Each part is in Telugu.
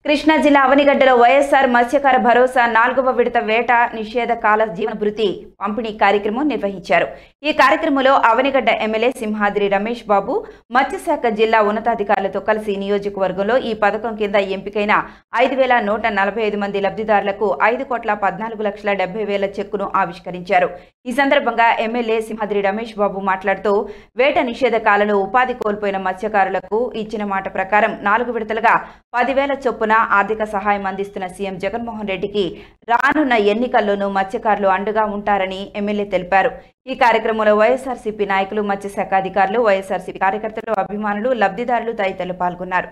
కృష్ణా జిల్లా అవనిగడ్డలో వైఎస్ఆర్ మత్స్యకార భరోసా నాలుగవ విడత వేట నిషేధ కాల జీవన భృతి పంపిణీ కార్యక్రమం నిర్వహించారు ఈ కార్యక్రమంలో అవనిగడ్డ ఎమ్మెల్యే సింహాద్రి రమేష్ బాబు మత్స్యశాఖ జిల్లా ఉన్నతాధికారులతో కలిసి నియోజకవర్గంలో ఈ పథకం కింద ఎంపికైన ఐదు వేల నూట నలభై ఐదు మంది లబ్ధిదారులకు ఐదు కోట్ల పద్నాలుగు లక్షల డెబ్బై వేల చెక్కును ఆవిష్కరించారు ఈ సందర్భంగా ఎమ్మెల్యే సింహాద్రి రమేష్ బాబు మాట్లాడుతూ వేట నిషేధ కాలంలో ఉపాధి కోల్పోయిన మత్స్యకారులకు ఇచ్చిన మాట ప్రకారం నాలుగు విడతలుగా పదివేల చొప్పున ఆర్థిక సహాయం అందిస్తున్న సీఎం జగన్మోహన్ రెడ్డికి రానున్న ఎన్నికల్లోనూ మత్స్యకారులు అండగా ఉంటారని ఎమ్మెల్యే తెలిపారు ఈ కార్యక్రమంలో వైఎస్ఆర్సీపీ నాయకులు మత్స్యశాఖ అధికారులు వైఎస్ఆర్సీపీ కార్యకర్తలు అభిమానులు లబ్ధిదారులు తదితరులు పాల్గొన్నారు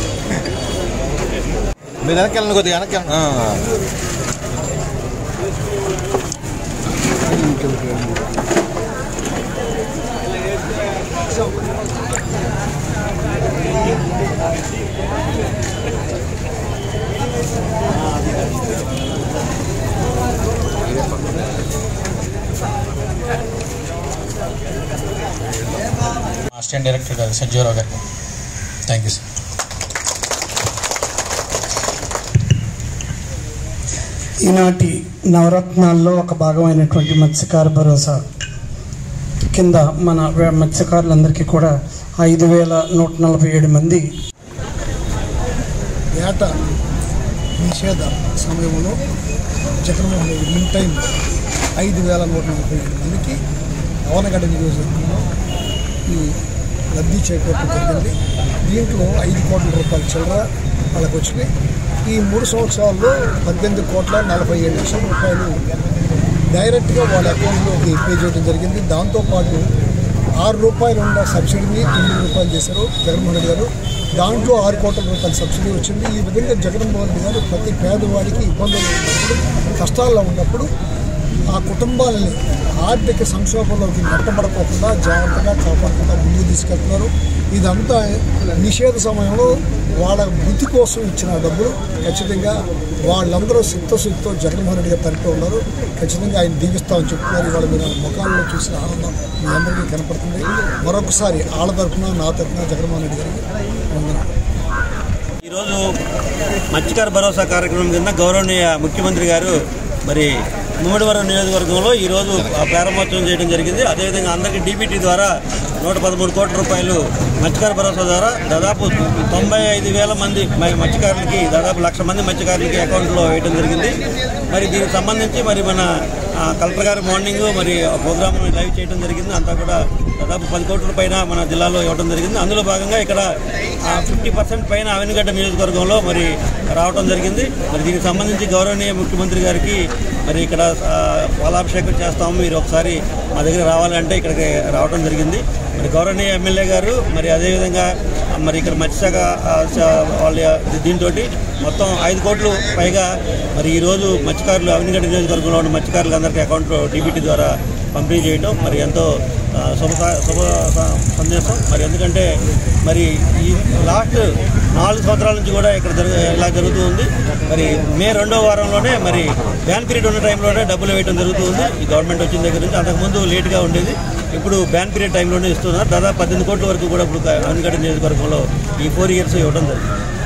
మీరు వెనక్కి వెళ్ళండి కొద్దిగా వెనక్కి వెళ్ళండి. ఆ. అసిస్టెంట్ డైరెక్టర్ గారు సంజీవరావు గారికి థ్యాంక్ యూ సార్ ఈనాటి నవరత్నాల్లో ఒక భాగమైనటువంటి మత్స్యకార భరోసా కింద మన వే- మత్స్యకారులందరికీ కూడా ఐదు వేల నూట నలభై ఏడు మంది వేట నిషేధ సమయంలో జగన్మోహన్ రెడ్డి ఇన్ టైం ఐదు వేల నూట నలభై ఏడు మందికి అవనగడ్డ నియోజకవర్గంలో ఈ లబ్ధి చేకూరటం జరిగింది దీంట్లో ఐదు కోట్ల రూపాయల చిల్లర వాళ్ళకి వచ్చినాయి ఈ మూడు సంవత్సరాల్లో పద్దెనిమిది కోట్ల నలభై ఏడు లక్షల రూపాయలు డైరెక్ట్గా వాళ్ళ అకౌంట్లోకి పే చేయడం జరిగింది దాంతోపాటు ఆరు రూపాయలు ఉన్న సబ్సిడీని తొమ్మిది రూపాయలు చేశారు జగన్మోహన్ రెడ్డి గారు దాంట్లో ఆరు కోట్ల రూపాయల సబ్సిడీ వచ్చింది ఈ విధంగా జగన్మోహన్ రెడ్డి గారు ప్రతి పేదవాడికి ఇబ్బందులు ఉన్నప్పుడు కష్టాల్లో ఉన్నప్పుడు ఆ కుటుంబాలని ఆర్థిక సంక్షోభంలోకి నెట్టబడకోకుండా జాగ్రత్తగా కాపాడకుండా ముందుకు తీసుకెళ్తున్నారు ఇదంతా నిషేధ సమయంలో వాళ్ళ వృత్తి కోసం ఇచ్చిన డబ్బులు ఖచ్చితంగా వాళ్ళందరూ సిద్ధశుద్ధితో జగన్మోహన్ రెడ్డి గారు తరపుతో ఉన్నారు ఖచ్చితంగా ఆయన దీవిస్తామని చెప్తున్నారు ఇవాళ మీరు ఆ ముఖాల్లో చూసిన ఆనందం మీ అందరికీ కనపడుతుంది మరొకసారి వాళ్ళ తరఫున నా తరఫున జగన్మోహన్ రెడ్డి గారికి వందనాలు ఈరోజు మత్స్యకార భరోసా కార్యక్రమం కింద గౌరవనీయ ముఖ్యమంత్రి గారు మరి ముమ్మడివరం నియోజకవర్గంలో ఈరోజు ఆ ప్రారంభోత్సవం చేయడం జరిగింది అదేవిధంగా అందరికీ డీబీటీ ద్వారా నూట పదమూడు కోట్ల రూపాయలు మత్స్యకార భరోసా ద్వారా దాదాపు తొంభై ఐదు వేల మంది మ- మత్స్యకారులకి దాదాపు లక్ష మంది మత్స్యకారులకి అకౌంట్లో వేయడం జరిగింది మరి దీనికి సంబంధించి మరి మన ఆ, కలెక్టర్ గారు మార్నింగ్ మరి ప్రోగ్రామ్ లైవ్ చేయడం జరిగింది అంతా కూడా దాదాపు పది కోట్ల పైన మన జిల్లాలో ఇవ్వడం జరిగింది అందులో భాగంగా ఇక్కడ ఫిఫ్టీ పర్సెంట్ పైన అవినగడ్డ నియోజకవర్గంలో మరి రావడం జరిగింది మరి దీనికి సంబంధించి గౌరవనీయ ముఖ్యమంత్రి గారికి మరి ఇక్కడ ఆ, పాలాభిషేకం చేస్తాము మీరు ఒకసారి మా దగ్గర రావాలంటే ఇక్కడికి రావడం జరిగింది మరి గౌరవనీయ ఎమ్మెల్యే గారు మరి అదేవిధంగా మరి ఇక్కడ మత్స్యశాఖ ఆ, స- వాళ్ళ దీంతో మొత్తం ఐదు కోట్లు పైగా మరి ఈరోజు మత్స్యకారులు అవినిగడ్డ నియోజకవర్గంలో ఉన్న మత్స్యకారులందరికీ అకౌంట్లో డీబీటీ ద్వారా పంపిణీ చేయడం మరి ఎంతో ఆ, శుభ శుభ స- సందేశం మరి ఎందుకంటే మరి ఈ లాస్ట్ నాలుగు సంవత్సరాల నుంచి కూడా ఇక్కడ జరుగు ఇలా జరుగుతూ ఉంది మరి మే రెండో వారంలోనే మరి బ్యాన్ పీరియడ్ ఉన్న టైంలోనే డబ్బులు వేయడం జరుగుతూ ఉంది ఈ గవర్నమెంట్ వచ్చిన దగ్గర నుంచి అంతకుముందు లేట్గా ఉండేది ఇప్పుడు బ్యాన్ పీరియడ్ టైంలోనే ఇస్తున్నారు దాదాపు పద్దెనిమిది కోట్ల వరకు కూడా ఇప్పుడు అవినగడ్డ నియోజకవర్గంలో ఈ ఫోర్ ఇయర్స్ ఇవ్వడం జరిగింది